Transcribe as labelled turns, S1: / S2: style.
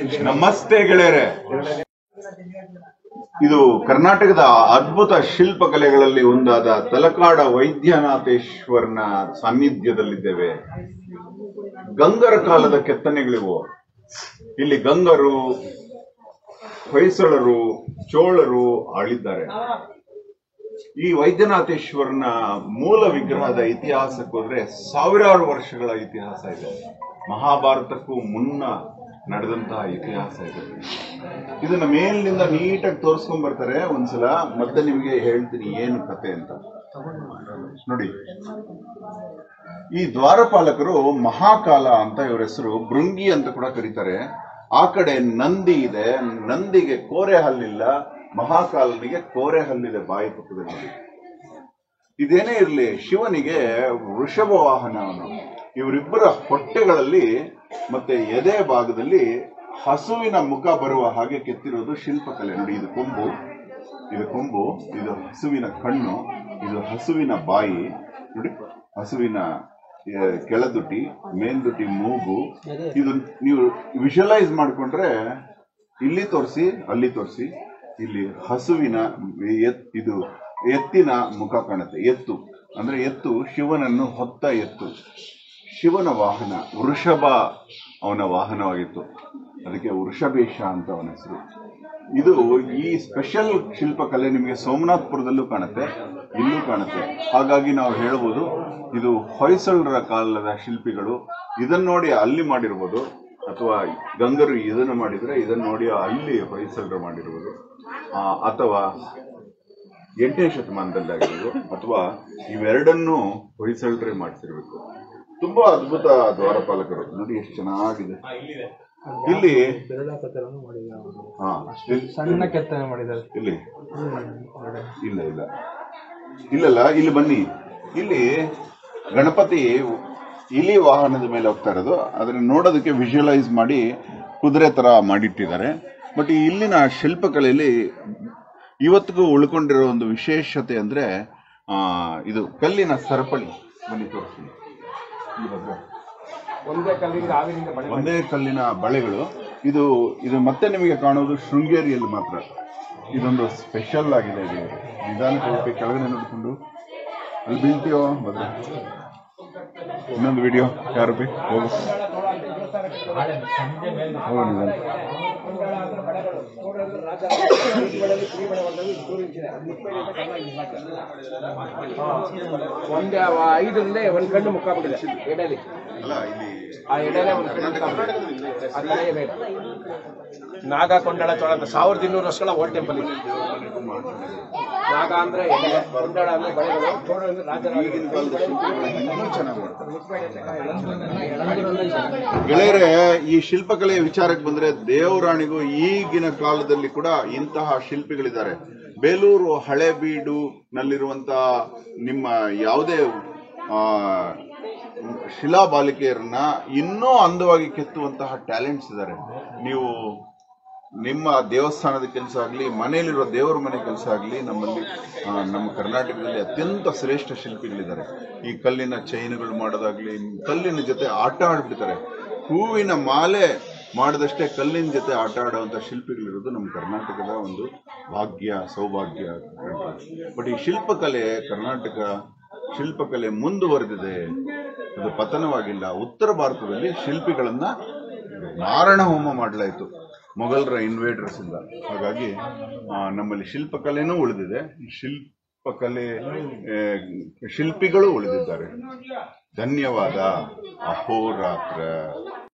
S1: ನಮಸ್ತೆ ಗೆಳೆಯರೆ ಇದು ಕರ್ನಾಟಕದ ಅದ್ಭುತ ಶಿಲ್ಪಕಲೆಗಳಲ್ಲಿ ಒಂದಾದ ತಲಕಾಡ ವೈದ್ಯನಾಥೇಶ್ವರನ ಸಾನ್ನಿಧ್ಯದಲ್ಲಿದ್ದೇವೆ ಗಂಗರ ಕಾಲದ ಕೆತ್ತನೆಗಳಿವು ಇಲ್ಲಿ ಗಂಗರು ಹೊಯ್ಸಳರು ಚೋಳರು ಆಳಿದ್ದಾರೆ ಈ ವೈದ್ಯನಾಥೇಶ್ವರನ ಮೂಲ ವಿಗ್ರಹದ ಇತಿಹಾಸಕ್ಕೆ ಹೋದ್ರೆ ಸಾವಿರಾರು ವರ್ಷಗಳ ಇತಿಹಾಸ ಇದೆ ಮಹಾಭಾರತಕ್ಕೂ ಮುನ್ನ ನಡೆದಂತಹ ಇತಿಹಾಸ ಇದೆ ಇದನ್ನ ಮೇಲಿನಿಂದ ನೀಟಾಗಿ ತೋರಿಸ್ಕೊಂಡ್ ಬರ್ತಾರೆ ಒಂದ್ಸಲ ಮತ್ತೆ ನಿಮಗೆ ಹೇಳ್ತೀನಿ ಏನು ಕತೆ ಅಂತ ನೋಡಿ ಈ ದ್ವಾರಪಾಲಕರು ಮಹಾಕಾಲ ಅಂತ ಇವ್ರ ಹೆಸರು ಭೃಂಗಿ ಅಂತ ಕೂಡ ಕರೀತಾರೆ ಆ ಕಡೆ ನಂದಿ ಇದೆ ನಂದಿಗೆ ಕೋರೆ ಹಲ್ಲಿಲ್ಲ ಮಹಾಕಾಲನಿಗೆ ಕೋರೆ ಹಲ್ಲಿದೆ ಬಾಯಿ ಪಕ್ಕದಲ್ಲಿ ಇದೇನೇ ಇರಲಿ ಶಿವನಿಗೆ ವೃಷಭ ವಾಹನ ಅವನು ಇವರಿಬ್ಬರ ಹೊಟ್ಟೆಗಳಲ್ಲಿ ಮತ್ತೆ ಎದೆ ಭಾಗದಲ್ಲಿ ಹಸುವಿನ ಮುಖ ಬರುವ ಹಾಗೆ ಕೆತ್ತಿರೋದು ಶಿಲ್ಪಕಲೆ ನೋಡಿ ಇದು ಕೊಂಬು ಇದು ಕೊಂಬು ಇದು ಹಸುವಿನ ಕಣ್ಣು ಇದು ಹಸುವಿನ ಬಾಯಿ ನೋಡಿ ಹಸುವಿನ ಆ, ಕೆಳದುಟಿ ಮೇಲ್ದುಟಿ ಮೂಗು ಇದು ನೀವು ವಿಜುವಲೈಸ್ ಮಾಡ್ಕೊಂಡ್ರೆ ಇಲ್ಲಿ ತೋರಿಸಿ ಅಲ್ಲಿ ತೋರಿಸಿ ಇಲ್ಲಿ ಹಸುವಿನ ಎತ್ ಇದು ಎತ್ತಿನ ಮುಖ ಕಾಣುತ್ತೆ ಎತ್ತು ಅಂದ್ರೆ ಎತ್ತು ಶಿವನನ್ನು ಹೊತ್ತ ಎತ್ತು ಶಿವನ ವಾಹನ ವೃಷಭ ಅವನ ವಾಹನವಾಗಿತ್ತು ಅದಕ್ಕೆ ವೃಷಭೇಶ ಅಂತ ಅವನ ಹೆಸರು ಇದು ಈ ಸ್ಪೆಷಲ್ ಶಿಲ್ಪಕಲೆ ನಿಮಗೆ ಸೋಮನಾಥ್ಪುರದಲ್ಲೂ ಕಾಣುತ್ತೆ ಇಲ್ಲೂ ಕಾಣುತ್ತೆ ಹಾಗಾಗಿ ನಾವು ಹೇಳ್ಬೋದು ಇದು ಹೊಯ್ಸಳರ ಕಾಲದ ಶಿಲ್ಪಿಗಳು ಇದನ್ನ ನೋಡಿ ಅಲ್ಲಿ ಮಾಡಿರ್ಬೋದು ಅಥವಾ ಗಂಗರು ಇದನ್ನು ಮಾಡಿದ್ರೆ ಇದನ್ನ ನೋಡಿ ಅಲ್ಲಿ ಹೊಯ್ಸಳರು ಮಾಡಿರ್ಬೋದು ಆ, ಅಥವಾ ಎಂಟನೇ ಶತಮಾನದಲ್ಲಿ ಆಗಿರೋದು ಅಥವಾ ಇವೆರಡನ್ನೂ ಹೊಯ್ಸಳರೇ ಮಾಡಿಸಿರ್ಬೇಕು ತುಂಬಾ ಅದ್ಭುತ ದ್ವಾರಪಾಲಕರು ನೋಡಿ ಎಷ್ಟು ಚೆನ್ನಾಗಿದೆ ಇಲ್ಲಿ ಹಾ ಇಲ್ಲಿ-
S2: ಸಣ್ಣ ಕೆತ್ತನೆ ಮಾಡಿದ್ದಾರೆ
S1: ಇಲ್ಲಿ ಇಲ್ಲ ಇಲ್ಲ ಇಲ್ಲಲ್ಲ ಇಲ್ಲಿ ಬನ್ನಿ ಇಲ್ಲಿ ಗಣಪತಿ ಇಲಿ ವಾಹನದ ಮೇಲೆ ಹೋಗ್ತಾ ಇರೋದು ಅದನ್ನ ನೋಡೋದಕ್ಕೆ ವಿಜುವಲೈಸ್ ಮಾಡಿ ಕುದುರೆ ತರ ಮಾಡಿಟ್ಟಿದ್ದಾರೆ ಬಟ್ ಈ ಇಲ್ಲಿನ ಶಿಲ್ಪಕಲೆಯಲ್ಲಿ ಇವತ್ತಿಗೂ ಉಳ್ಕೊಂಡಿರೋ ಒಂದು ವಿಶೇಷತೆ ಅಂದ್ರೆ ಆ, ಇದು ಕಲ್ಲಿನ ಸರಪಳಿ ಬನ್ನಿ ತೋರಿಸ್ತೀನಿ ಇಲ್ಲಿ ಭದ್ರ.
S2: ಒಂದೇ ಕಲ್ಲಿಂದ ಆವಿನಿಂದ ಬಳೆ
S1: ಒಂದೇ ಕಲ್ಲಿನ ಬಳೆಗಳು ಇದು ಇದು ಮತ್ತೆ ನಿಮಗೆ ಕಾಣೋದು ಶೃಂಗೇರಿಯಲ್ಲಿ ಮಾತ್ರ ಇದೊಂದು ಸ್ಪೆಷಲ್ ಆಗಿದೆ ಇದು ನಿಧಾನಕ್ಕೆ ಹೋಗ್ಬೇಕು ಕೆಳಗಡೆ ನೋಡಿಕೊಂಡು ಅಲ್ಲಿ ಬೀಳ್ತೀಯೋ ಭದ್ರ ಇನ್ನೊಂದು ವಿಡಿಯೋ ಯಾರು ಬಿ ಹೋಗು ಹೋಗು ನಿಧಾನ
S2: ಒಂದೇ ಅವ ಐದರಲ್ಲೇ ಒಂದ್ ಕಣ್ಣು ಮುಖ ಬಿಟ್ಟಿದೆ ಎಡೆಲಿ
S1: ಅಲ್ಲ ಇಲ್ಲಿ
S2: ಆ ಎಡೆಲೆ ಒಂದು ಕಣ್ಣು ಮುಖ ಬಿಟ್ಟಿದೆ. ಆ ತಲೆಯ ಮೇಲೆ ನಾಗ ಕೊಂಡಳ ಚೋಳ ಅಂತ ಸಾವಿರದ ಇನ್ನೂರು ವರ್ಷಗಳ ಓಲ್ಡ್ ಟೆಂಪಲ್ ಇದೆ ನಾಗ ಅಂದ್ರೆ ಎಡೆ ಕೊಂಡಳ ಅಂದ್ರೆ ಬಳೆಗಳು ಚೋಳ ಅಂದ್ರೆ ರಾಜರ
S1: ಈಗಿನ ಕಾಲದ ಶಿಲ್ಪಿಗಳು ಇನ್ನೂ ಚೆನ್ನಾಗಿ ಮಾಡ್ತಾರೆ ಗೆಳೆಯರೆ ಈ ಶಿಲ್ಪಕಲೆಯ ವಿಚಾರಕ್ಕೆ ಬಂದ್ರೆ ದೇವರಾಣಿಗೂ ಈಗಿನ ಕಾಲದಲ್ಲಿ ಕೂಡ ಇಂತಹ ಶಿಲ್ಪಿಗಳಿದ್ದಾರೆ ಬೇಲೂರು ಹಳೆಬೀಡು ನಲ್ಲಿರುವಂತಹ ನಿಮ್ಮ ಯಾವುದೇ ಆ, ಶಿಲಾಬಾಲಿಕೆಯರನ್ನ ಇನ್ನೂ ಅಂದವಾಗಿ ಕೆತ್ತುವಂತಹ ಟ್ಯಾಲೆಂಟ್ಸ್ ಇದ್ದಾರೆ ನೀವು ನಿಮ್ಮ ದೇವಸ್ಥಾನದ ಕೆಲಸ ಆಗಲಿ ಮನೆಯಲ್ಲಿರೋ ದೇವರ ಮನೆ ಕೆಲಸ ಆಗಲಿ ನಮ್ಮಲ್ಲಿ ಆ, ನಮ್ಮ ಕರ್ನಾಟಕದಲ್ಲಿ ಅತ್ಯಂತ ಶ್ರೇಷ್ಠ ಶಿಲ್ಪಿಗಳಿದ್ದಾರೆ ಈ ಕಲ್ಲಿನ ಚೈನ್ಗಳು ಮಾಡೋದಾಗ್ಲಿ ಕಲ್ಲಿನ ಜೊತೆ ಆಟ ಆಡ್ಬಿಡ್ತಾರೆ ಹೂವಿನ ಮಾಲೆ ಮಾಡಿದಷ್ಟೇ ಕಲ್ಲಿನ ಜೊತೆ ಆಟ ಆಡುವಂಥ ಶಿಲ್ಪಿಗಳಿರೋದು ನಮ್ಮ ಕರ್ನಾಟಕದ ಒಂದು ಭಾಗ್ಯ ಸೌಭಾಗ್ಯ ಬಟ್ ಈ ಶಿಲ್ಪಕಲೆ ಕರ್ನಾಟಕ ಶಿಲ್ಪಕಲೆ ಮುಂದುವರೆದಿದೆ ಅದು ಪತನವಾಗಿಲ್ಲ ಉತ್ತರ ಭಾರತದಲ್ಲಿ ಶಿಲ್ಪಿಗಳನ್ನ ಮಾರಣ ಹೋಮ ಮಾಡಲಾಯಿತು ಮೊಘಲರ ಇನ್ವೇಡರ್ಸ್ ಇಂದ ಹಾಗಾಗಿ ಆ, ನಮ್ಮಲ್ಲಿ ಶಿಲ್ಪಕಲೆನೂ ಉಳಿದಿದೆ ಶಿಲ್ಪಕಲೆ ಆ, ಶಿಲ್ಪಿಗಳು ಉಳಿದಿದ್ದಾರೆ ಧನ್ಯವಾದ ಅಹೋರಾತ್ರ